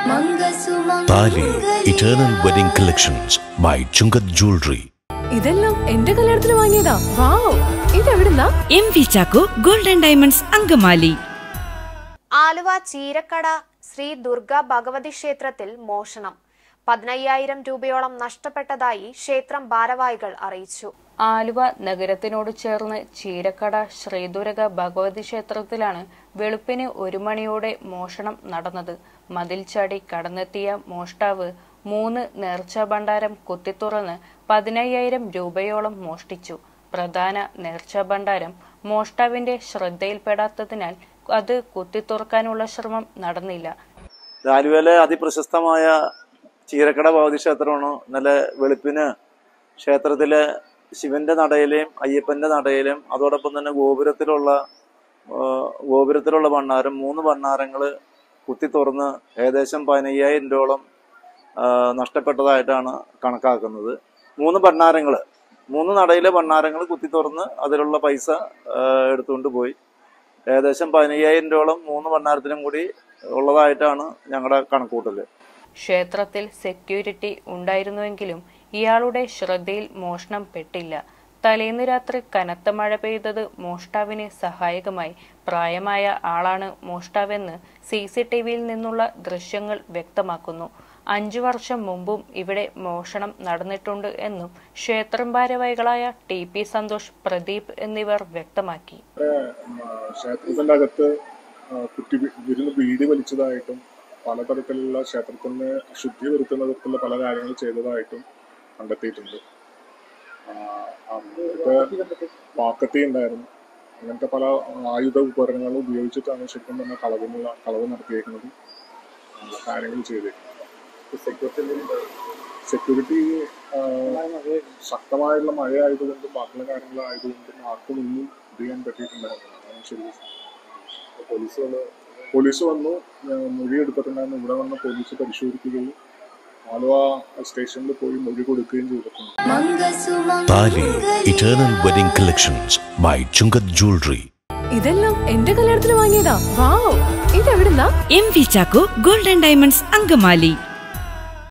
താലി eternal wedding collections by Chungath jewellery ഇതെല്ലാം എന്റെ കല്യാണത്തിന് വാങ്ങിയതാ വാവ് ഇതെവിടുന്നാ M V Chacko golden diamonds Angamaly Aluva Cheerakkada Sree Durga Bhagavathi ക്ഷേത്രത്തിൽ മോഷണം പതിനയ്യായിരം രൂപയോളം നഷ്ടപ്പെട്ടതായി ക്ഷേത്രം ഭാരവാഹികൾ അറിയിച്ചു ആലുവ നഗരത്തിനോട് ചേർന്ന് ചീരക്കട ശ്രീദുരക ഭഗവതി ക്ഷേത്രത്തിലാണ് വെളുപ്പിന് ഒരു മണിയോടെ മോഷണം നടന്നത് മതിൽ ചാടി കടന്നെത്തിയ മോഷ്ടാവ് മൂന്ന് നേർച്ച ഭണ്ഡാരം കുത്തിത്തുറന്ന് പതിനയ്യായിരം രൂപയോളം മോഷ്ടിച്ചു പ്രധാന നേർച്ച ഭണ്ഡാരം മോഷ്ടാവിന്റെ ശ്രദ്ധയിൽപ്പെടാത്തതിനാൽ അത് കുത്തിത്തുറക്കാനുള്ള ശ്രമം നടന്നില്ല ആലുവയിലെ അതിപ്രശസ്തമായ ചീരക്കട ഭഗവതി ക്ഷേത്രമാണ് ഇന്നലെ വെളുപ്പിന് ക്ഷേത്രത്തിലെ ശിവന്റെ നടയിലെയും അയ്യപ്പന്റെ നടയിലും അതോടൊപ്പം തന്നെ ഗോപുരത്തിലുള്ള ആ, ഗോപുരത്തിലുള്ള ഭണ്ണാരം മൂന്ന് ഭണ്ണാരങ്ങൾ കുത്തി തുറന്ന് ഏകദേശം പതിനയ്യായിരം രൂപയോളം ആ, നഷ്ടപ്പെട്ടതായിട്ടാണ് കണക്കാക്കുന്നത് മൂന്ന് ഭണ്ണാരങ്ങൾ മൂന്ന് നടയിലെ ഭണ്ണാരങ്ങൾ കുത്തി തുറന്ന് അതിലുള്ള പൈസ ആ, എടുത്തുകൊണ്ട് പോയി ഏകദേശം പതിനയ്യായിരം രൂപയോളം മൂന്ന് ഭണ്ണാരത്തിനും കൂടി ഉള്ളതായിട്ടാണ് ഞങ്ങളുടെ കണക്കൂട്ടല് ക്ഷേത്രത്തിൽ സെക്യൂരിറ്റി ഉണ്ടായിരുന്നുവെങ്കിലും ഇയാളുടെ ശ്രദ്ധയിൽ മോഷണം പെട്ടില്ല തലേന്ന് രാത്രി കനത്ത മഴ പെയ്തത് മോഷ്ടാവിന് സഹായകമായി പ്രായമായ ആളാണ് മോഷ്ടാവെന്ന് സി സി ടി വിയിൽ നിന്നുള്ള ദൃശ്യങ്ങൾ വ്യക്തമാക്കുന്നു അഞ്ചു വർഷം മുമ്പും ഇവിടെ മോഷണം നടന്നിട്ടുണ്ട് എന്നും ക്ഷേത്രം ഭാരവാഹികളായ ടി പി സന്തോഷ് പ്രദീപ് എന്നിവർ വ്യക്തമാക്കി ക്ഷേത്രത്തിന്റെ അകത്ത് ആ, കുറ്റി വി- ഇരുന്ന് വീടി വലിച്ചതായിട്ടും പലതരത്തിലുള്ള ക്ഷേത്രത്തിന് അശുദ്ധി വരുത്തുന്ന തരത്തിലുള്ള പല കാര്യങ്ങൾ ചെയ്തതായിട്ടും കണ്ടെത്തിയിട്ടുണ്ട് ആ, അങ്ങനത്തെ പാക്കത്തി ഉണ്ടായിരുന്നു അങ്ങനത്തെ പല ആയുധ ഉപകരണങ്ങളും ഉപയോഗിച്ചിട്ടാണ് ശരിക്കും പറഞ്ഞാൽ കളവിനുള്ള കളവ് നടത്തിയേക്കുന്നത് ആ, കാര്യങ്ങൾ ചെയ്തേക്കുന്നത് സെക്യൂരിറ്റി ശക്തമായുള്ള മഴ ആയതുകൊണ്ടും ബാക്കിയുള്ള കാര്യങ്ങളായതുകൊണ്ടും ആർക്കും ഒന്നും ഇത് ചെയ്യാൻ പറ്റിയിട്ടുണ്ടായിരുന്നില്ല അതാണ് ശരി പോലീസ് വന്ന് പോലീസ് വന്നു ഏഹ് മൊഴി എടുത്തിട്ടുണ്ടായിരുന്നു ഇവിടെ വന്ന് പോലീസ് പരിശോധിക്കുകയും ആലുവ സ്റ്റേഷനിൽ പോയി മൊഴി കൊടുക്കുകയും ചെയ്തിട്ടുണ്ട് താലി eternal wedding collections by Chungath jewellery ഇതെല്ലാം എന്റെ കല്യാണത്തിന് വാങ്ങിയതാ വാവ് ഇതെവിടുന്നാ M V Chacko golden diamonds Angamaly